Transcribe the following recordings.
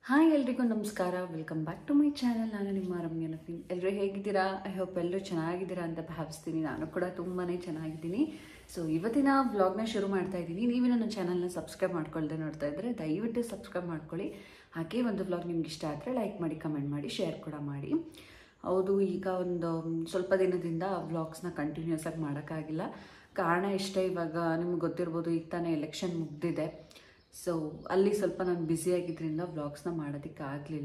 hi ಎಲ್ರಿಗೂ ನಮಸ್ಕಾರ welcome back to my channel ನಾನು ನಿಮ್ಮ ರಮ್ಯ ನಫೀನ್ ಎಲ್ಲರೂ ಹೇಗಿದ್ದೀರಾ ಐ ಹೋಪ್ ಎಲ್ಲರೂ ಚೆನ್ನಾಗಿದ್ದೀರಾ ಅಂತ ಭಾವಿಸ್ತೀನಿ ನಾನು ಕೂಡ ತುಂಬಾ ಚೆನ್ನಾಗಿದ್ದೀನಿ ಸೊ ಇವತ್ತಿನ ವ್ಲಾಗ್ನ ಶುರು ಮಾಡ್ತಾ ಇದ್ದೀನಿ ನೀವು ನನ್ನ ಚಾನಲ್ನ ಸಬ್ಸ್ಕ್ರೈಬ್ ಮಾಡ್ಕೊಳ್ದೆ ನೋಡ್ತಾ ಇದ್ದರೆ ದಯವಿಟ್ಟು ಸಬ್ಸ್ಕ್ರೈಬ್ ಮಾಡ್ಕೊಳ್ಳಿ ಹಾಗೆ ಒಂದು ವ್ಲಾಗ್ ನಿಮ್ಗೆ ಇಷ್ಟ ಆದರೆ ಲೈಕ್ ಮಾಡಿ ಕಮೆಂಟ್ ಮಾಡಿ ಶೇರ್ ಕೂಡ ಮಾಡಿ ಹೌದು ಈಗ ಒಂದು ಸ್ವಲ್ಪ ದಿನದಿಂದ ವ್ಲಾಗ್ಸ್ನ ಕಂಟಿನ್ಯೂಸ್ ಆಗಿ ಮಾಡೋಕ್ಕಾಗಿಲ್ಲ ಕಾರಣ ಇಷ್ಟೇ ಇವಾಗ ನಿಮ್ಗೆ ಗೊತ್ತಿರ್ಬೋದು ಈಗ ತಾನೇ ಎಲೆಕ್ಷನ್ ಮುಗ್ದಿದೆ ಸೊ ಅಲ್ಲಿ ಸ್ವಲ್ಪ ನಾನು ಬ್ಯುಸಿಯಾಗಿದ್ದರಿಂದ ವ್ಲಾಗ್ಸ್ನ ಮಾಡೋದಕ್ಕೆ ಆಗಲಿಲ್ಲ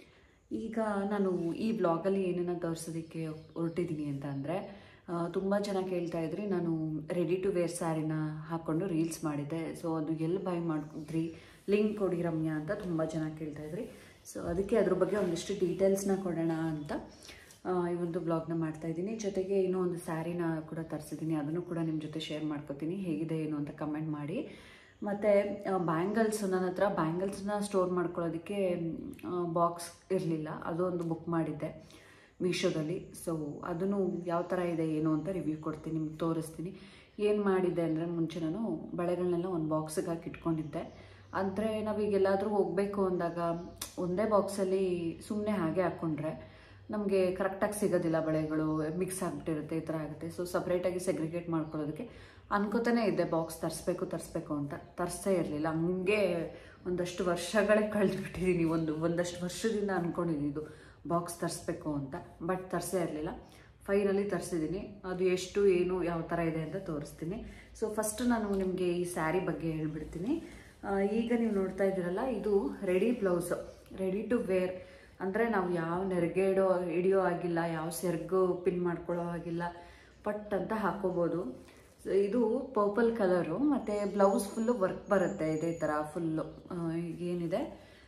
ಈಗ ನಾನು ಈ ವ್ಲಾಗಲ್ಲಿ ಏನನ್ನ ತೋರಿಸೋದಕ್ಕೆ ಹೊರಟಿದ್ದೀನಿ ಅಂತ ಅಂದರೆ ತುಂಬ ಜನ ಕೇಳ್ತಾ ಇದ್ರಿ ನಾನು ರೆಡಿ ಟು ವೇರ್ ಸ್ಯಾರಿನ ಹಾಕ್ಕೊಂಡು ರೀಲ್ಸ್ ಮಾಡಿದ್ದೆ ಸೊ ಅದು ಎಲ್ಲಿ ಬೈ ಮಾಡಿದ್ರಿ ಲಿಂಕ್ ಕೊಡಿ ರಮ್ಯಾ ಅಂತ ತುಂಬ ಜನ ಕೇಳ್ತಾ ಇದ್ರಿ ಸೊ ಅದಕ್ಕೆ ಅದ್ರ ಬಗ್ಗೆ ಒಂದಿಷ್ಟು ಡೀಟೇಲ್ಸ್ನ ಕೊಡೋಣ ಅಂತ ಆ, ಈ ಒಂದು ಬ್ಲಾಗ್ನ ಮಾಡ್ತಾ ಇದ್ದೀನಿ ಜೊತೆಗೆ ಇನ್ನೂ ಒಂದು ಸ್ಯಾರಿನ ಕೂಡ ತರಿಸಿದ್ದೀನಿ ಅದನ್ನು ಕೂಡ ನಿಮ್ಮ ಜೊತೆ ಶೇರ್ ಮಾಡ್ಕೊತೀನಿ ಹೇಗಿದೆ ಏನು ಅಂತ ಕಮೆಂಟ್ ಮಾಡಿ ಮತ್ತು ಬ್ಯಾಂಗಲ್ಸ್ ನನ್ನ ಹತ್ರ ಬ್ಯಾಂಗಲ್ಸ್ನ ಸ್ಟೋರ್ ಮಾಡ್ಕೊಳ್ಳೋದಕ್ಕೆ ಬಾಕ್ಸ್ ಇರಲಿಲ್ಲ ಅದೊಂದು ಬುಕ್ ಮಾಡಿದ್ದೆ ಮೀಶೋದಲ್ಲಿ ಸೊ ಅದನ್ನು ಯಾವ ಥರ ಇದೆ ಏನು ಅಂತ ರಿವ್ಯೂ ಕೊಡ್ತೀನಿ ನಿಮ್ಗೆ ತೋರಿಸ್ತೀನಿ ಏನು ಮಾಡಿದ್ದೆ ಅಂದರೆ ಮುಂಚೆ ನಾನು ಬಳೆಗಳನ್ನೆಲ್ಲ ಒಂದು ಬಾಕ್ಸಿಗೆ ಹಾಕಿ ಇಟ್ಕೊಂಡಿದ್ದೆ ಅಂದರೆ ನಾವೀಗ ಎಲ್ಲಾದರೂ ಹೋಗಬೇಕು ಅಂದಾಗ ಒಂದೇ ಬಾಕ್ಸಲ್ಲಿ ಸುಮ್ಮನೆ ಹಾಗೆ ಹಾಕ್ಕೊಂಡ್ರೆ ನಮಗೆ ಕರೆಕ್ಟಾಗಿ ಸಿಗೋದಿಲ್ಲ ಬಳೆಗಳು ಮಿಕ್ಸ್ ಆಗಿಬಿಟ್ಟಿರುತ್ತೆ ಈ ಥರ ಆಗುತ್ತೆ ಸೊ ಸಪ್ರೇಟಾಗಿ ಸೆಗ್ರಿಗೇಟ್ ಮಾಡ್ಕೊಳ್ಳೋದಕ್ಕೆ ಅನ್ಕೋತಾನೆ ಇದ್ದೆ ಬಾಕ್ಸ್ ತರಿಸ್ಬೇಕು ತರಿಸ್ಬೇಕು ಅಂತ ತರಿಸೇ ಇರಲಿಲ್ಲ ಹಂಗೆ ಒಂದಷ್ಟು ವರ್ಷಗಳೇ ಕಳೆದುಬಿಟ್ಟಿದ್ದೀನಿ ಒಂದು ಒಂದಷ್ಟು ವರ್ಷದಿಂದ ಅಂದ್ಕೊಂಡಿದ್ದೀನಿ ಇದು ಬಾಕ್ಸ್ ತರಿಸ್ಬೇಕು ಅಂತ ಬಟ್ ತರಿಸೇ ಇರಲಿಲ್ಲ ಫೈನಲಿ ತರಿಸಿದ್ದೀನಿ ಅದು ಎಷ್ಟು ಏನು ಯಾವ ಥರ ಇದೆ ಅಂತ ತೋರಿಸ್ತೀನಿ ಸೊ ಫಸ್ಟ್ ನಾನು ನಿಮಗೆ ಈ ಸ್ಯಾರಿ ಬಗ್ಗೆ ಹೇಳ್ಬಿಡ್ತೀನಿ ಆ, ಈಗ ನೀವು ನೋಡ್ತಾ ಇದ್ದೀರಲ್ಲ ಇದು ready blouse ready to wear ಅಂದರೆ ನಾವು ಯಾವ ನೆರಿಗೆಡೋ ಹಿಡಿಯೋ ಆಗಿಲ್ಲ ಯಾವ ಸೆರ್ಗು ಪಿನ್ ಮಾಡ್ಕೊಳ್ಳೋ ಆಗಿಲ್ಲ ಪಟ್ ಅಂತ ಹಾಕೋಬೋದು ಸೊ ಇದು ಪರ್ಪಲ್ ಕಲರು ಮತ್ತು ಬ್ಲೌಸ್ ಫುಲ್ಲು ವರ್ಕ್ ಬರುತ್ತೆ ಇದೇ ಥರ ಫುಲ್ಲು ಏನಿದೆ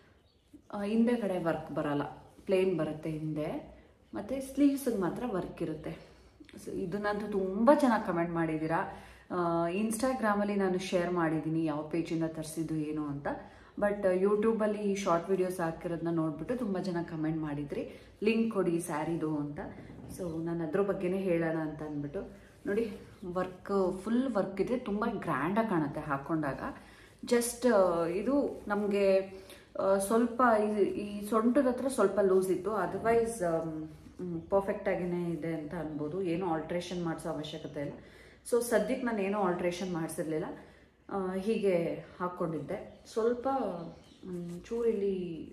ಆ, ಹಿಂದೆ ಕಡೆ ವರ್ಕ್ ಬರಲ್ಲ ಪ್ಲೇನ್ ಬರುತ್ತೆ ಹಿಂದೆ ಮತ್ತು ಸ್ಲೀವ್ಸಿಗೆ ಮಾತ್ರ ವರ್ಕ್ ಇರುತ್ತೆ ಸೊ ಇದನ್ನಂತೂ ತುಂಬ ಚೆನ್ನಾಗಿ ಕಮೆಂಟ್ ಮಾಡಿದ್ದೀರಾ ಇನ್ಸ್ಟಾಗ್ರಾಮಲ್ಲಿ ನಾನು ಶೇರ್ ಮಾಡಿದ್ದೀನಿ ಯಾವ ಪೇಜಿಂದ ತರಿಸಿದ್ದು ಏನು ಅಂತ ಬಟ್ ಯೂಟ್ಯೂಬಲ್ಲಿ ಈ ಶಾರ್ಟ್ ವಿಡಿಯೋಸ್ ಹಾಕಿರೋದನ್ನ ನೋಡಿಬಿಟ್ಟು ತುಂಬ ಜನ ಕಮೆಂಟ್ ಮಾಡಿದ್ರಿ ಲಿಂಕ್ ಕೊಡಿ ಸ್ಯಾರಿದು ಅಂತ ಸೊ ನಾನು ಅದ್ರ ಬಗ್ಗೆನೇ ಹೇಳೋಣ ಅಂತ ಅಂದ್ಬಿಟ್ಟು ನೋಡಿ ವರ್ಕ್ ಫುಲ್ ವರ್ಕ್ ಇದೆ ತುಂಬ ಗ್ರ್ಯಾಂಡಾಗಿ ಕಾಣುತ್ತೆ ಹಾಕ್ಕೊಂಡಾಗ ಜಸ್ಟ್ ಇದು ನಮಗೆ ಸ್ವಲ್ಪ ಈ- ಈ ಸೊಂಟದ ಹತ್ರ ಸ್ವಲ್ಪ ಲೂಸ್ ಇತ್ತು ಅದರ್ವೈಸ್ ಪರ್ಫೆಕ್ಟ್ ಆಗಿನೇ ಇದೆ ಅಂತ ಅನ್ಬೋದು ಏನೂ ಆಲ್ಟ್ರೇಷನ್ ಮಾಡಿಸೋ ಅವಶ್ಯಕತೆ ಇಲ್ಲ ಸೊ ಸದ್ಯಕ್ಕೆ ನಾನು ಏನೂ ಆಲ್ಟ್ರೇಷನ್ ಮಾಡಿಸಿರ್ಲಿಲ್ಲ ಹೀಗೆ ಹಾಕ್ಕೊಂಡಿದ್ದೆ ಸ್ವಲ್ಪ ಮ್, ಚೂರು ಇಲ್ಲಿ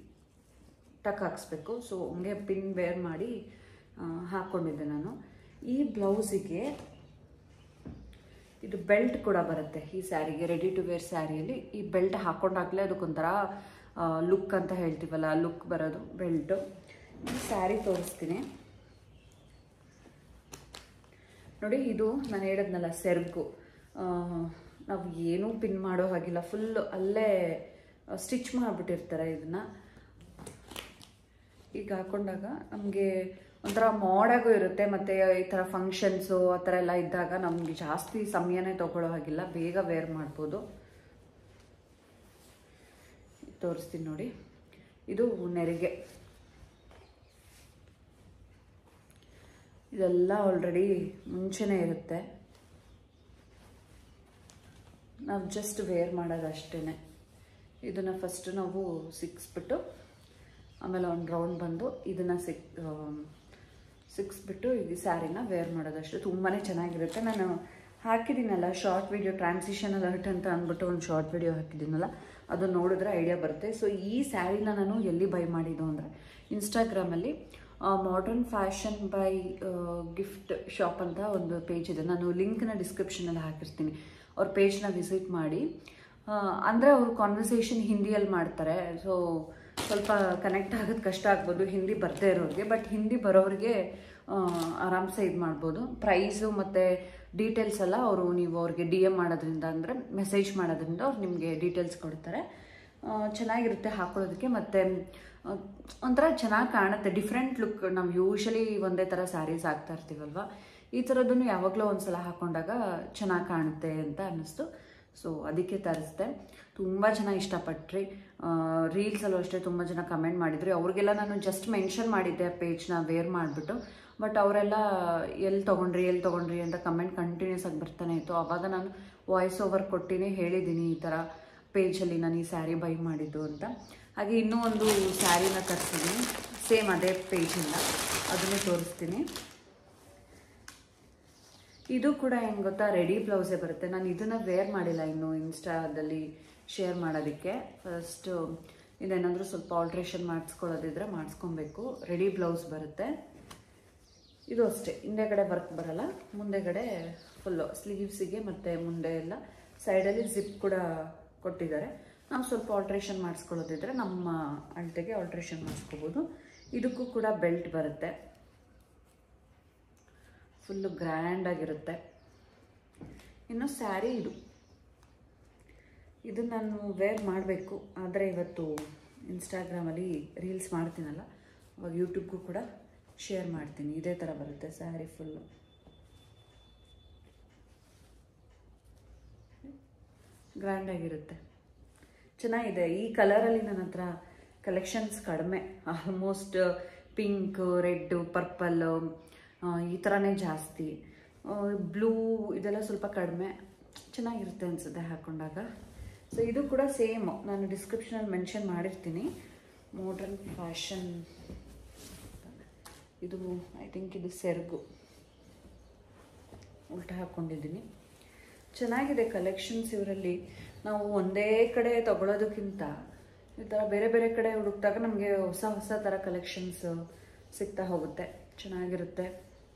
ಟಕ್ ಹಾಕ್ಸ್ಬೇಕು ಸೊ ಹಂಗೆ ಪಿನ್ ಬೇರ್ ಮಾಡಿ ಆ, ಹಾಕ್ಕೊಂಡಿದ್ದೆ ನಾನು ಈ ಬ್ಲೌಸಿಗೆ ಇದು ಬೆಲ್ಟ್ ಕೂಡ ಬರುತ್ತೆ ಈ ಸ್ಯಾರಿಗೆ ರೆಡಿ ಟು ವೇರ್ ಸ್ಯಾರಿಯಲ್ಲಿ ಈ ಬೆಲ್ಟ್ ಹಾಕೊಂಡಾಗಲೇ ಅದಕ್ಕೊಂಥರ ಲುಕ್ ಅಂತ ಹೇಳ್ತೀವಲ್ಲ ಲುಕ್ ಬರೋದು ಬೆಲ್ಟು ಈ ಸ್ಯಾರಿ ತೋರಿಸ್ತೀನಿ ನೋಡಿ ಇದು ನಾನು ಹೇಳಿದ್ನಲ್ಲ ಸೆರ್ಗು ಆ, ನಾವು ಏನೂ ಪಿನ್ ಮಾಡೋ ಹಾಗಿಲ್ಲ ಫುಲ್ ಅಲ್ಲೇ ಸ್ಟಿಚ್ ಮಾಡಿಬಿಟ್ಟಿರ್ತಾರೆ ಇದನ್ನ ಈಗ ಹಾಕೊಂಡಾಗ ನಮಗೆ ಒಂಥರ ಮಾಡಾಗೂ ಇರುತ್ತೆ ಮತ್ತು ಈ ಥರ ಫಂಕ್ಷನ್ಸು ಆ ಥರ ಎಲ್ಲ ಇದ್ದಾಗ ನಮಗೆ ಜಾಸ್ತಿ ಸಮಯನೇ ತಗೊಳ್ಳೋ ಹಾಗಿಲ್ಲ ಬೇಗ ವೇರ್ ಮಾಡ್ಬೋದು ತೋರಿಸ್ತೀನಿ ನೋಡಿ ಇದು ನೆರಿಗೆ ಇದೆಲ್ಲ ಆಲ್ರೆಡಿ ಮುಂಚೆನೇ ಇರುತ್ತೆ ನಾವು ಜಸ್ಟ್ ವೇರ್ ಮಾಡೋದು ಅಷ್ಟೇ ಇದನ್ನು ಫಸ್ಟ್ ನಾವು ಸಿಕ್ಸ್ಬಿಟ್ಟು ಆಮೇಲೆ ಒಂದು ರೌಂಡ್ ಬಂದು ಇದನ್ನು ಸಿಕ್ ಸಿಕ್ಸ್ಬಿಟ್ಟು ಈ ಸ್ಯಾರಿನ ವೇರ್ ಮಾಡೋದಷ್ಟು ತುಂಬಾ ಚೆನ್ನಾಗಿರುತ್ತೆ ನಾನು ಹಾಕಿದ್ದೀನಲ್ಲ ಶಾರ್ಟ್ ವಿಡಿಯೋ ಟ್ರಾನ್ಸಿಷನ್ ಅಲರ್ಟ್ ಅಂತ ಅಂದ್ಬಿಟ್ಟು ಒಂದು ಶಾರ್ಟ್ ವಿಡಿಯೋ ಹಾಕಿದ್ದೀನಲ್ಲ ಅದು ನೋಡಿದ್ರೆ ಐಡಿಯಾ ಬರುತ್ತೆ ಸೊ ಈ ಸ್ಯಾರಿನ ನಾನು ಎಲ್ಲಿ ಬೈ ಮಾಡಿದ್ದು ಅಂದರೆ ಇನ್ಸ್ಟಾಗ್ರಾಮಲ್ಲಿ modern fashion by gift shop ಅಂತ ಒಂದು ಪೇಜ್ ಇದೆ ನಾನು ಲಿಂಕ್ನ ಡಿಸ್ಕ್ರಿಪ್ಷನಲ್ಲಿ ಹಾಕಿರ್ತೀನಿ ಅವ್ರ ಪೇಜ್ನ ವಿಸಿಟ್ ಮಾಡಿ ಅಂದರೆ ಅವರು ಕಾನ್ವರ್ಸೇಷನ್ ಹಿಂದಿಯಲ್ಲಿ ಮಾಡ್ತಾರೆ ಸೊ ಸ್ವಲ್ಪ ಕನೆಕ್ಟ್ ಆಗೋದು ಕಷ್ಟ ಆಗ್ಬೋದು ಹಿಂದಿ ಬರದೇ ಇರೋರಿಗೆ ಬಟ್ ಹಿಂದಿ ಬರೋರಿಗೆ ಆರಾಮ್ಸೆ ಇದು ಮಾಡ್ಬೋದು ಪ್ರೈಸು ಮತ್ತು ಡೀಟೇಲ್ಸ್ ಎಲ್ಲ ಅವರು ನೀವು ಅವ್ರಿಗೆ ಡಿ ಎಮ್ ಮಾಡೋದ್ರಿಂದ ಅಂದರೆ ಮೆಸೇಜ್ ಮಾಡೋದ್ರಿಂದ ಅವ್ರು ನಿಮಗೆ ಡೀಟೇಲ್ಸ್ ಕೊಡ್ತಾರೆ ಆ, ಚೆನ್ನಾಗಿರುತ್ತೆ ಹಾಕೊಳ್ಳೋದಕ್ಕೆ ಮತ್ತು ಒಂಥರ ಚೆನ್ನಾಗಿ ಕಾಣುತ್ತೆ ಡಿಫ್ರೆಂಟ್ ಲುಕ್ ನಾವು ಯೂಶಲಿ ಒಂದೇ ಥರ ಸ್ಯಾರೀಸ್ ಹಾಕ್ತಾ ಇರ್ತೀವಲ್ವ ಈ ಥರದ್ದನ್ನು ಯಾವಾಗಲೂ ಒಂದ್ಸಲ ಹಾಕೊಂಡಾಗ ಚೆನ್ನಾಗಿ ಕಾಣುತ್ತೆ ಅಂತ ಅನ್ನಿಸ್ತು ಸೊ ಅದಕ್ಕೆ ತರಿಸ್ದೆ ತುಂಬ ಜನ ಇಷ್ಟಪಟ್ರಿ ರೀಲ್ಸಲ್ಲೂ ಅಷ್ಟೇ ತುಂಬ ಜನ ಕಮೆಂಟ್ ಮಾಡಿದ್ರಿ ಅವ್ರಿಗೆಲ್ಲ ನಾನು ಜಸ್ಟ್ ಮೆನ್ಷನ್ ಮಾಡಿದ್ದೆ ಪೇಜ್ನ ವೇರ್ ಮಾಡಿಬಿಟ್ಟು ಬಟ್ ಅವರೆಲ್ಲ ಎಲ್ಲಿ ತೊಗೊಂಡ್ರಿ ಎಲ್ಲಿ ತೊಗೊಂಡ್ರಿ ಅಂತ ಕಮೆಂಟ್ ಕಂಟಿನ್ಯೂಸ್ ಆಗಿ ಬರ್ತಾನೆ ಇತ್ತು ಆವಾಗ ನಾನು ವಾಯ್ಸ್ ಓವರ್ ಕೊಟ್ಟಿನೇ ಹೇಳಿದ್ದೀನಿ ಈ ಥರ ಪೇಜಲ್ಲಿ ನಾನು ಈ ಸ್ಯಾರಿ ಬೈ ಮಾಡಿದ್ದು ಅಂತ ಹಾಗೆ ಇನ್ನೂ ಒಂದು ಸ್ಯಾರಿನ ತರಿಸಿದ್ದೀನಿ ಸೇಮ್ ಅದೇ ಪೇಜಿಂದ ಅದನ್ನು ತೋರಿಸ್ತೀನಿ ಇದು ಕೂಡ ಹೆಂಗೆ ಗೊತ್ತಾ ರೆಡಿ ಬ್ಲೌಸೇ ಬರುತ್ತೆ ನಾನು ಇದನ್ನು ವೇರ್ ಮಾಡಿಲ್ಲ ಇನ್ನು ಇನ್ಸ್ಟಾದಲ್ಲಿ ಶೇರ್ ಮಾಡೋದಕ್ಕೆ ಫಸ್ಟು ಇದೇನಾದರೂ ಸ್ವಲ್ಪ ಆಲ್ಟ್ರೇಷನ್ ಮಾಡಿಸ್ಕೊಳ್ಳೋದಿದ್ರೆ ಮಾಡಿಸ್ಕೊಬೇಕು ರೆಡಿ ಬ್ಲೌಸ್ ಬರುತ್ತೆ ಇದು ಅಷ್ಟೇ ಹಿಂದೆಗಡೆ ವರ್ಕ್ ಬರಲ್ಲ ಮುಂದೆಗಡೆ ಫುಲ್ಲು ಸ್ಲೀವ್ಸಿಗೆ ಮತ್ತು ಮುಂದೆ ಎಲ್ಲ ಸೈಡಲ್ಲಿ ಜಿಪ್ ಕೂಡ ಕೊಟ್ಟಿದ್ದಾರೆ ನಾವು ಸ್ವಲ್ಪ ಆಲ್ಟ್ರೇಷನ್ ಮಾಡಿಸ್ಕೊಳ್ಳೋದಿದ್ರೆ ನಮ್ಮ ಅಳತೆಗೆ ಆಲ್ಟ್ರೇಷನ್ ಮಾಡಿಸ್ಕೋಬೋದು ಇದಕ್ಕೂ ಕೂಡ ಬೆಲ್ಟ್ ಬರುತ್ತೆ ಫುಲ್ಲು ಗ್ರ್ಯಾಂಡಾಗಿರುತ್ತೆ ಇನ್ನು ಸ್ಯಾರಿ ಇದು ಇದು ನಾನು ವೇರ್ ಮಾಡಬೇಕು ಆದರೆ ಇವತ್ತು ಇನ್ಸ್ಟಾಗ್ರಾಮಲ್ಲಿ ರೀಲ್ಸ್ ಮಾಡ್ತೀನಲ್ಲ ಅವಾಗ ಯೂಟ್ಯೂಬ್ಗೂ ಕೂಡ ಶೇರ್ ಮಾಡ್ತೀನಿ ಇದೇ ಥರ ಬರುತ್ತೆ ಸ್ಯಾರಿ ಫುಲ್ಲು ಗ್ರ್ಯಾಂಡಾಗಿರುತ್ತೆ ಚೆನ್ನಾಗಿದೆ ಈ ಕಲರಲ್ಲಿ ನನ್ನ ಹತ್ರ ಕಲೆಕ್ಷನ್ಸ್ ಕಡಿಮೆ ಆಲ್ಮೋಸ್ಟ್ ಪಿಂಕ್ ರೆಡ್ಡು ಪರ್ಪಲ್ಲು ಈ ಥರನೇ ಜಾಸ್ತಿ ಬ್ಲೂ ಇದೆಲ್ಲ ಸ್ವಲ್ಪ ಕಡಿಮೆ ಚೆನ್ನಾಗಿರುತ್ತೆ ಅನಿಸುತ್ತೆ ಹಾಕ್ಕೊಂಡಾಗ ಸೊ ಇದು ಕೂಡ ಸೇಮ್ ನಾನು ಡಿಸ್ಕ್ರಿಪ್ಷನಲ್ಲಿ ಮೆನ್ಷನ್ ಮಾಡಿರ್ತೀನಿ ಮಾಡ್ರನ್ ಫ್ಯಾಷನ್ ಇದು ಐ ಥಿಂಕ್ ಇದು ಸೆರಗು ಉಲ್ಟ ಹಾಕ್ಕೊಂಡಿದ್ದೀನಿ ಚೆನ್ನಾಗಿದೆ ಕಲೆಕ್ಷನ್ಸ್ ಇವರಲ್ಲಿ ನಾವು ಒಂದೇ ಕಡೆ ತಗೊಳ್ಳೋದಕ್ಕಿಂತ ಈ ಥರ ಬೇರೆ ಬೇರೆ ಕಡೆ ಹುಡುಕ್ದಾಗ ನಮಗೆ ಹೊಸ ಹೊಸ ಥರ ಕಲೆಕ್ಷನ್ಸ್ ಸಿಗ್ತಾ ಹೋಗುತ್ತೆ ಚೆನ್ನಾಗಿರುತ್ತೆ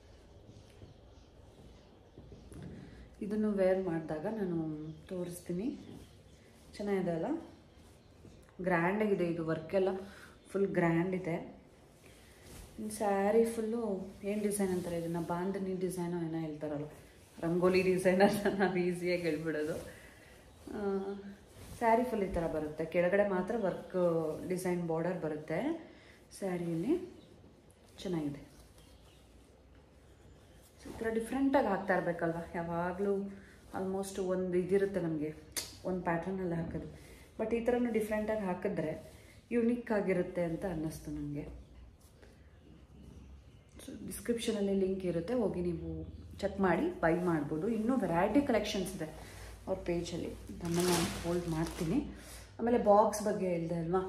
ಇದನ್ನು ವೇರ್ ಮಾಡಿದಾಗ ನಾನು ತೋರಿಸ್ತೀನಿ ಚೆನ್ನಾಗಿದೆ ಅಲ್ಲ ಗ್ರ್ಯಾಂಡಾಗಿದೆ ಇದು ವರ್ಕೆಲ್ಲ ಫುಲ್ ಗ್ರ್ಯಾಂಡ್ ಇದೆ ಸ್ಯಾರಿ ಫುಲ್ಲು ಏನು ಡಿಸೈನ್ ಅಂತಾರೆ ಇದನ್ನು ಬಾಂಧನಿ ಡಿಸೈನೋ ಏನೋ ಹೇಳ್ತಾರಲ್ಲ ರಂಗೋಲಿ ಡಿಸೈನ್ ಅಂತ ನಾವು ಈಸಿಯಾಗಿ ಹೇಳ್ಬಿಡೋದು ಸ್ಯಾರಿ ಫುಲ್ ಈ ಥರ ಬರುತ್ತೆ ಕೆಳಗಡೆ ಮಾತ್ರ ವರ್ಕ್ ಡಿಸೈನ್ ಬಾರ್ಡರ್ ಬರುತ್ತೆ ಸ್ಯಾರಿಯಲ್ಲಿ ಚೆನ್ನಾಗಿದೆ ಸೊ ಈ ಥರ ಡಿಫ್ರೆಂಟಾಗಿ ಹಾಕ್ತಾ ಇರಬೇಕಲ್ವ ಯಾವಾಗಲೂ ಆಲ್ಮೋಸ್ಟ್ ಒಂದು ಇದಿರುತ್ತೆ ನಮಗೆ ಒಂದು ಪ್ಯಾಟ್ರನಲ್ಲಿ ಹಾಕೋದು ಬಟ್ ಈ ಥರನೂ ಡಿಫ್ರೆಂಟಾಗಿ ಹಾಕಿದ್ರೆ ಯುನಿಕ್ ಆಗಿರುತ್ತೆ ಅಂತ ಅನ್ನಿಸ್ತು ನನಗೆ ಸೊ ಡಿಸ್ಕ್ರಿಪ್ಷನಲ್ಲಿ ಲಿಂಕ್ ಇರುತ್ತೆ ಹೋಗಿ ನೀವು ಚೆಕ್ ಮಾಡಿ ಬೈ ಮಾಡ್ಬೋದು ಇನ್ನೂ ವೆರೈಟಿ ಕಲೆಕ್ಷನ್ಸ್ ಇದೆ ಅವ್ರ ಪೇಜಲ್ಲಿ ಅದನ್ನು ನಾನು ಹೋಲ್ಡ್ ಮಾಡ್ತೀನಿ ಆಮೇಲೆ ಬಾಕ್ಸ್ ಬಗ್ಗೆ ಹೇಳಿದೆ ಅಲ್ವಾ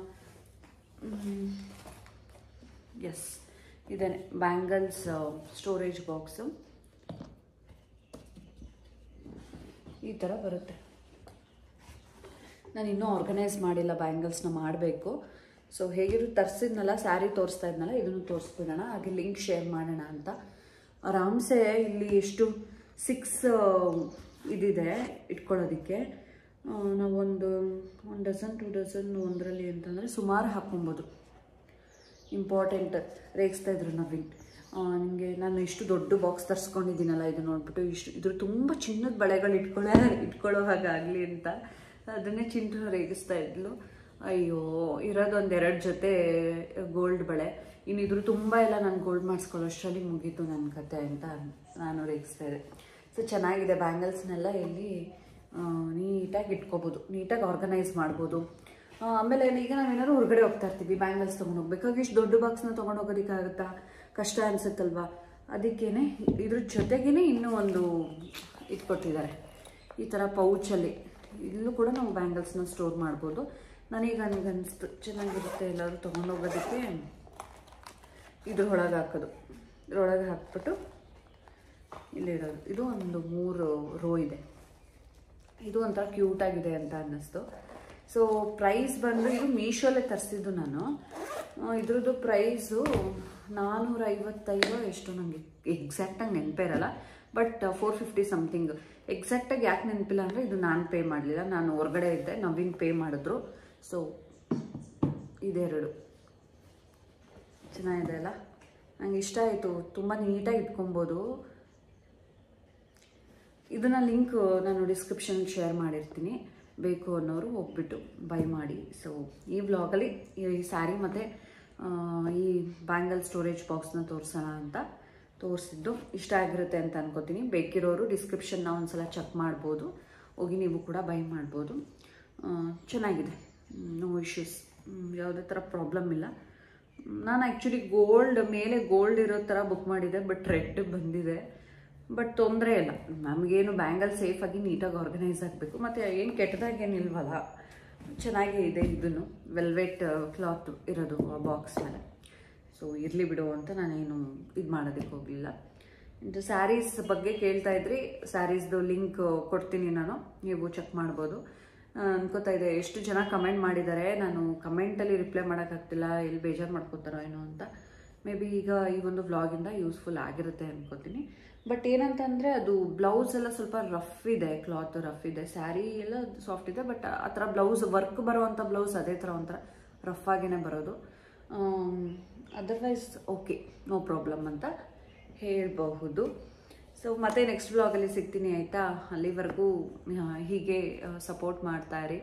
ಎಸ್ ಇದೇನೆ ಬ್ಯಾಂಗಲ್ಸ್ ಸ್ಟೋರೇಜ್ ಬಾಕ್ಸು ಈ ಥರ ಬರುತ್ತೆ ನಾನು ಇನ್ನೂ ಆರ್ಗನೈಸ್ ಮಾಡಿಲ್ಲ ಬ್ಯಾಂಗಲ್ಸ್ನ ಮಾಡಬೇಕು ಸೊ ಹೇಗಿರು ತರಿಸಿದ್ನಲ್ಲ ಸ್ಯಾರಿ ತೋರಿಸ್ತಾ ಇದ್ನಲ್ಲ ಇದನ್ನು ತೋರಿಸ್ಬಿಡೋಣ ಹಾಗೆ ಲಿಂಕ್ ಶೇರ್ ಮಾಡೋಣ ಅಂತ ಆರಾಮ್ಸೆ ಇಲ್ಲಿ ಎಷ್ಟು ಸಿಕ್ಸ್ ಇದಿದೆ ಇಟ್ಕೊಳ್ಳೋದಕ್ಕೆ ಆ, ನಾವೊಂದು ಒಂದು ಡಜನ್ ಟು ಡಜನ್ ಒಂದರಲ್ಲಿ ಅಂತಂದರೆ ಸುಮಾರು ಹಾಕ್ಕೊಬೋದು ಇಂಪಾರ್ಟೆಂಟ್ ರೇಗಿಸ್ತಾ ಇದ್ರು ನವೀನ್ ನಿಮಗೆ ನಾನು ಇಷ್ಟು ದೊಡ್ಡ ಬಾಕ್ಸ್ ತರಿಸ್ಕೊಂಡಿದ್ದೀನಲ್ಲ ಇದು ನೋಡ್ಬಿಟ್ಟು ಇಷ್ಟು ಇದ್ರ ತುಂಬ ಚಿನ್ನದ ಬಳೆಗಳು ಇಟ್ಕೊಳ್ಳೋ ಇಟ್ಕೊಳ್ಳೋ ಹಾಗಾಗಲಿ ಅಂತ ಅದನ್ನೇ ಚಿಂಟು ರೇಗಿಸ್ತಾ ಇದ್ಲು ಅಯ್ಯೋ ಇರೋದೊಂದು ಎರಡು ಜೊತೆ ಗೋಲ್ಡ್ ಬಳೆ ಇನ್ನು ಇದ್ರ ತುಂಬ ಎಲ್ಲ ನಾನು ಗೋಲ್ಡ್ ಮಾಡಿಸ್ಕೊಳ್ಳೋಷ್ಟರಲ್ಲಿ ಮುಗೀತು ನನ್ನ ಕತೆ ಅಂತ ನಾನು ರೇಗಿಸ್ತಾ ಇದ್ದೆ ಸೊ ಚೆನ್ನಾಗಿದೆ ಬ್ಯಾಂಗಲ್ಸ್ನೆಲ್ಲ ಇಲ್ಲಿ ನೀಟಾಗಿ ಇಟ್ಕೋಬೋದು ನೀಟಾಗಿ ಆರ್ಗನೈಸ್ ಮಾಡ್ಬೋದು ಆ, ಆಮೇಲೆ ಈಗ ನಾವೇನಾದ್ರು ಹೊರಗಡೆ ಹೋಗ್ತಾ ಇರ್ತೀವಿ ಬ್ಯಾಂಗಲ್ಸ್ ತೊಗೊಂಡು ಹೋಗ್ಬೇಕಾಗಿ ಇಷ್ಟು ದೊಡ್ಡ ಬಾಕ್ಸ್ನ ತೊಗೊಂಡು ಹೋಗೋದಕ್ಕಾಗುತ್ತಾ ಕಷ್ಟ ಅನಿಸುತ್ತಲ್ವಾ ಅದಕ್ಕೇನೆ ಇದ್ರ ಜೊತೆಗೇನೆ ಇನ್ನೂ ಒಂದು ಇಟ್ಕೊಟ್ಟಿದ್ದಾರೆ ಈ ಥರ ಪೌಚಲ್ಲಿ ಇಲ್ಲೂ ಕೂಡ ನಾವು ಬ್ಯಾಂಗಲ್ಸ್ನ ಸ್ಟೋರ್ ಮಾಡ್ಬೋದು ನನಗೆ ನನಗೆ ಅನಿಸ್ತು ಚೆನ್ನಾಗಿರುತ್ತೆ ಎಲ್ಲರೂ ತೊಗೊಂಡು ಹೋಗೋದಕ್ಕೆ ಇದ್ರೊಳಗೆ ಹಾಕೋದು ಇದ್ರೊಳಗೆ ಹಾಕ್ಬಿಟ್ಟು ಇಲ್ಲಿಡೋದು ಇದು ಒಂದು ಮೂರು ರೋ ಇದೆ ಇದು ಒಂಥರ ಕ್ಯೂಟ್ ಆಗಿದೆ ಅಂತ ಅನ್ನಿಸ್ತು ಸೊ ಪ್ರೈಸ್ ಬಂದು ಇದು ಮೀಶೋಲ್ಲೇ ತರಿಸಿದ್ದು ನಾನು ಆ, ಇದ್ರದ್ದು ಪ್ರೈಸು ನಾನ್ನೂರ ಐವತ್ತೈದು ಎಷ್ಟು ನನಗೆ ಎಕ್ಸಾಕ್ಟಾಗಿ ನೆನಪೇ ಇರಲ್ಲ ಬಟ್ ಫೋರ್ ಫಿಫ್ಟಿ ಸಮಥಿಂಗ್ ಎಕ್ಸಾಕ್ಟಾಗಿ ಯಾಕೆ ನೆನಪಿಲ್ಲ ಅಂದರೆ ಇದು ನಾನು ಪೇ ಮಾಡಲಿಲ್ಲ ನಾನು ಹೊರಗಡೆ ಇದ್ದೆ ನವೀನ್ ಪೇ ಮಾಡಿದ್ರು ಸೊ ಇದೆರಡು ಚೆನ್ನಾಗಿದೆ ಅಲ್ಲ ನಂಗೆ ಇಷ್ಟ ಆಯಿತು ತುಂಬ ನೀಟಾಗಿ ಇಟ್ಕೊಬೋದು ಇದನ್ನ ಲಿಂಕ್ ನಾನು ಡಿಸ್ಕ್ರಿಪ್ಷನ್ ಶೇರ್ ಮಾಡಿರ್ತೀನಿ ಬೇಕು ಅನ್ನೋರು ಹೋಗ್ಬಿಟ್ಟು ಬೈ ಮಾಡಿ ಸೊ ಈ ವ್ಲಾಗಲ್ಲಿ ಈ ಸ್ಯಾರಿ ಮತ್ತು ಈ ಬ್ಯಾಂಗಲ್ ಸ್ಟೋರೇಜ್ ಬಾಕ್ಸ್ನ ತೋರಿಸೋಣ ಅಂತ ತೋರಿಸಿದ್ದು ಇಷ್ಟ ಆಗಿರುತ್ತೆ ಅಂತ ಅನ್ಕೋತೀನಿ ಬೇಕಿರೋರು ಡಿಸ್ಕ್ರಿಪ್ಷನ್ನ ಒಂದ್ಸಲ ಚೆಕ್ ಮಾಡ್ಬೋದು ಹೋಗಿ ನೀವು ಕೂಡ ಬೈ ಮಾಡ್ಬೋದು ಆ, ಚೆನ್ನಾಗಿದೆ ನೋ ಇಶ್ಯೂಸ್ ಯಾವುದೇ ಥರ ಪ್ರಾಬ್ಲಮ್ ಇಲ್ಲ ನಾನು ಆ್ಯಕ್ಚುಲಿ ಗೋಲ್ಡ್ ಮೇಲೆ ಗೋಲ್ಡ್ ಇರೋ ಥರ ಬುಕ್ ಮಾಡಿದ್ದೆ ಬಟ್ ರೆಡ್ ಬಂದಿದೆ ಬಟ್ ತೊಂದರೆ ಇಲ್ಲ ನಮಗೇನು ಬ್ಯಾಂಗಲ್ ಸೇಫಾಗಿ ನೀಟಾಗಿ ಆರ್ಗನೈಸ್ ಆಗಬೇಕು ಮತ್ತು ಏನು ಕೆಟ್ಟದಾಗೇನಿಲ್ವಲ್ಲ ಚೆನ್ನಾಗೇ ಇದೆ ಇದನ್ನು ವೆಲ್ವೆಟ್ ಕ್ಲಾತ್ ಇರೋದು ಆ ಬಾಕ್ಸ್ ಮೇಲೆ ಸೊ ಇರಲಿ ಬಿಡು ಅಂತ ನಾನೇನು ಇದು ಮಾಡೋದಕ್ಕೆ ಹೋಗಲಿಲ್ಲ ಇದು ಸ್ಯಾರೀಸ್ ಬಗ್ಗೆ ಕೇಳ್ತಾ ಇದ್ರಿ ಸ್ಯಾರೀಸ್ದು ಲಿಂಕ್ ಕೊಡ್ತೀನಿ ನಾನು ನೀವು ಚೆಕ್ ಮಾಡ್ಬೋದು ನಾನ್ ಅನ್ಕೋತಾ ಇದೆ ಎಷ್ಟು ಜನ ಕಮೆಂಟ್ ಮಾಡಿದ್ದಾರೆ ನಾನು ಕಮೆಂಟಲ್ಲಿ ರಿಪ್ಲೈ ಮಾಡೋಕ್ಕಾಗ್ತಿಲ್ಲ ಎಲ್ಲಿ ಬೇಜಾರು ಮಾಡ್ಕೋತಾರೋ ಏನೋ ಅಂತ ಮೇ ಬಿ ಈಗ ಈ ಒಂದು ವ್ಲಾಗಿಂದ ಯೂಸ್ಫುಲ್ ಆಗಿರುತ್ತೆ ಅನ್ಕೋತೀನಿ ಬಟ್ ಏನಂತಂದರೆ ಅದು ಬ್ಲೌಸ್ ಎಲ್ಲ ಸ್ವಲ್ಪ ರಫ್ ಇದೆ ಕ್ಲಾತ್ ರಫ್ ಇದೆ ಸ್ಯಾರಿ ಎಲ್ಲ ಸಾಫ್ಟ್ ಇದೆ ಬಟ್ ಆ ಥರ ಬ್ಲೌಸ್ ವರ್ಕ್ ಬರೋವಂಥ ಬ್ಲೌಸ್ ಅದೇ ಥರ ಒಂಥರ ರಫ್ ಆಗೇ ಬರೋದು ಅದರ್ವೈಸ್ ಓಕೆ ನೋ ಪ್ರಾಬ್ಲಮ್ ಅಂತ ಹೇಳಬಹುದು ಸೊ ಮತ್ತೆ ನೆಕ್ಸ್ಟ್ ವ್ಲಾಗಲ್ಲಿ ಸಿಗ್ತೀನಿ ಆಯಿತಾ ಅಲ್ಲಿವರೆಗೂ ಆ, ಹೀಗೆ ಸಪೋರ್ಟ್ ಮಾಡ್ತಾ ಇರಿ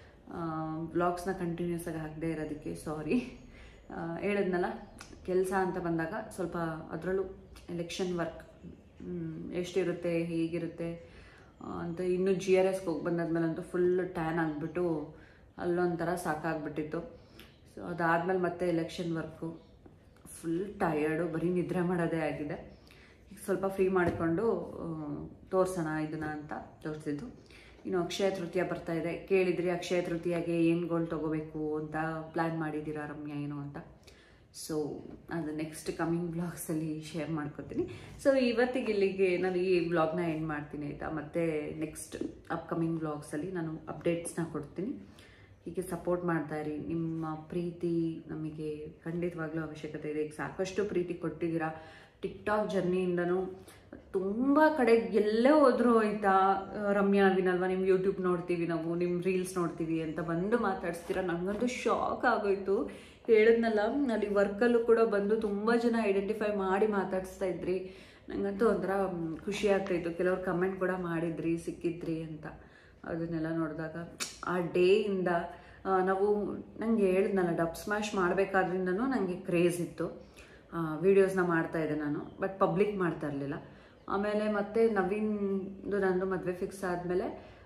ವ್ಲಾಗ್ಸ್ನ ಕಂಟಿನ್ಯೂಸ್ ಆಗಿ ಹಾಕದೇ ಇರೋದಕ್ಕೆ ಸಾರಿ ಹೇಳಿದ್ನಲ್ಲ ಕೆಲಸ ಅಂತ ಬಂದಾಗ ಸ್ವಲ್ಪ ಅದರಲ್ಲೂ ಎಲೆಕ್ಷನ್ ವರ್ಕ್ ಎಷ್ಟಿರುತ್ತೆ ಹೇಗಿರುತ್ತೆ ಆ, ಅಂತ ಇನ್ನು ಜಿ ಆರ್ ಎಸ್ಗೆ ಹೋಗಿ ಬಂದಾದ್ಮೇಲೆ ಅಂತೂ ಫುಲ್ ಟ್ಯಾನ್ ಆಗಿಬಿಟ್ಟು ಅಲ್ಲೊಂಥರ ಸಾಕಾಗ್ಬಿಟ್ಟಿತ್ತು ಸೊ ಅದಾದಮೇಲೆ ಮತ್ತೆ ಎಲೆಕ್ಷನ್ ವರ್ಕು ಫುಲ್ ಟಯರ್ಡು ಬರೀ ನಿದ್ರೆ ಮಾಡೋದೇ ಆಗಿದೆ ಈಗ ಸ್ವಲ್ಪ ಫ್ರೀ ಮಾಡಿಕೊಂಡು ತೋರಿಸೋಣ ಇದನ್ನ ಅಂತ ತೋರಿಸಿದ್ದು ಇನ್ನು ಅಕ್ಷಯ ತೃತೀಯ ಬರ್ತಾ ಇದೆ ಕೇಳಿದ್ರಿ ಅಕ್ಷಯ ತೃತೀಯಾಗೆ ಏನು ಗೋಲ್ ತೊಗೋಬೇಕು ಅಂತ ಪ್ಲ್ಯಾನ್ ಮಾಡಿದ್ದೀರಾ ರಮ್ಯಾ ಏನು ಅಂತ ಸೊ ಅದು ನೆಕ್ಸ್ಟ್ ಕಮಿಂಗ್ ಬ್ಲಾಗ್ಸಲ್ಲಿ ಶೇರ್ ಮಾಡ್ಕೊತೀನಿ ಸೊ ಇವತ್ತಿಗೆ ಇಲ್ಲಿಗೆ ನಾನು ಈ ಬ್ಲಾಗ್ನ ಎಂಡ್ ಮಾಡ್ತೀನಿ ಆಯಿತಾ ಮತ್ತು ನೆಕ್ಸ್ಟ್ ಅಪ್ಕಮಿಂಗ್ ಬ್ಲಾಗ್ಸಲ್ಲಿ ನಾನು ಅಪ್ಡೇಟ್ಸ್ನ ಕೊಡ್ತೀನಿ ಹೀಗೆ ಸಪೋರ್ಟ್ ಮಾಡ್ತಾ ಇರಿ ನಿಮ್ಮ ಪ್ರೀತಿ ನಮಗೆ ಖಂಡಿತವಾಗ್ಲೂ ಅವಶ್ಯಕತೆ ಇದೆ ಈಗ ಸಾಕಷ್ಟು ಪ್ರೀತಿ ಕೊಟ್ಟಿದ್ದೀರಾ ಟಿಕ್ಟಾಕ್ ಜರ್ನಿಯಿಂದನೂ ತುಂಬ ಕಡೆ ಎಲ್ಲೇ ಹೋದ್ರು ಆಯ್ತಾ ರಮ್ಯಾ ನವೀನಲ್ವಾ ನಿಮ್ಮ ಯೂಟ್ಯೂಬ್ ನೋಡ್ತೀವಿ ನಾವು ನಿಮ್ಮ ರೀಲ್ಸ್ ನೋಡ್ತೀವಿ ಅಂತ ಬಂದು ಮಾತಾಡ್ಸ್ತೀರಾ ನನಗಂತೂ ಶಾಕ್ ಆಗೋಯ್ತು ಹೇಳಿದ್ನಲ್ಲ ಅಲ್ಲಿ ವರ್ಕಲ್ಲೂ ಕೂಡ ಬಂದು ತುಂಬ ಜನ ಐಡೆಂಟಿಫೈ ಮಾಡಿ ಮಾತಾಡಿಸ್ತಾ ಇದ್ರಿ ನನಗಂತೂ ಒಂಥರ ಮ್, ಖುಷಿ ಆಗ್ತಾಯಿತ್ತು ಕೆಲವ್ರು ಕಮೆಂಟ್ ಕೂಡ ಮಾಡಿದ್ರಿ ಸಿಕ್ಕಿದ್ರಿ ಅಂತ ಅದನ್ನೆಲ್ಲ ನೋಡಿದಾಗ ಆ ಡೇಯಿಂದ ನಾವು ನನಗೆ ಹೇಳಿದ್ನಲ್ಲ ಡಬ್ ಸ್ಮ್ಯಾಶ್ ಮಾಡಬೇಕಾದ್ರಿಂದನೂ ನನಗೆ ಕ್ರೇಜ್ ಇತ್ತು ವೀಡಿಯೋಸ್ನ ಮಾಡ್ತಾ ಇದ್ದೆ ನಾನು ಬಟ್ ಪಬ್ಲಿಕ್ ಮಾಡ್ತಾ ಇರಲಿಲ್ಲ ಆಮೇಲೆ ಮತ್ತೆ ನವೀನ್ದು ನಂದು ಮದುವೆ ಫಿಕ್ಸ್ ಆದಮೇಲೆ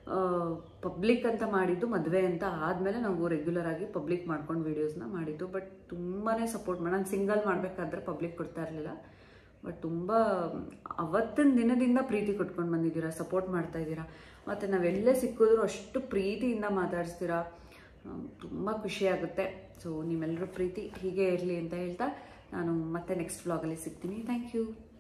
ಪಬ್ಲಿಕ್ ಅಂತ ಮಾಡಿದ್ದು ಮದುವೆ ಅಂತ ಆದಮೇಲೆ ನಾವು ರೆಗ್ಯುಲರ್ ಆಗಿ ಪಬ್ಲಿಕ್ ಮಾಡ್ಕೊಂಡು ವೀಡಿಯೋಸ್ನ ಮಾಡಿದ್ದು ಬಟ್ ತುಂಬಾ ಸಪೋರ್ಟ್ ಮಾಡಿ ನಾನು ಸಿಂಗಲ್ ಮಾಡಬೇಕಾದ್ರೆ ಪಬ್ಲಿಕ್ ಕೊಡ್ತಾ ಇರಲಿಲ್ಲ ಬಟ್ ತುಂಬ ಅವತ್ತಿನ ದಿನದಿಂದ ಪ್ರೀತಿ ಕೊಟ್ಕೊಂಡು ಬಂದಿದ್ದೀರಾ ಸಪೋರ್ಟ್ ಮಾಡ್ತಾ ಇದ್ದೀರಾ ಮತ್ತು ನಾವೆಲ್ಲೇ ಸಿಕ್ಕಿದ್ರು ಅಷ್ಟು ಪ್ರೀತಿಯಿಂದ ಮಾತಾಡಿಸ್ತೀರಾ ತುಂಬ ಖುಷಿಯಾಗುತ್ತೆ ಸೊ ನಿಮ್ಮೆಲ್ಲರೂ ಪ್ರೀತಿ ಹೀಗೆ ಇರಲಿ ಅಂತ ಹೇಳ್ತಾ ನಾನು ಮತ್ತೆ ನೆಕ್ಸ್ಟ್ ವ್ಲಾಗಲ್ಲಿ ಸಿಗ್ತೀನಿ ಥ್ಯಾಂಕ್ ಯು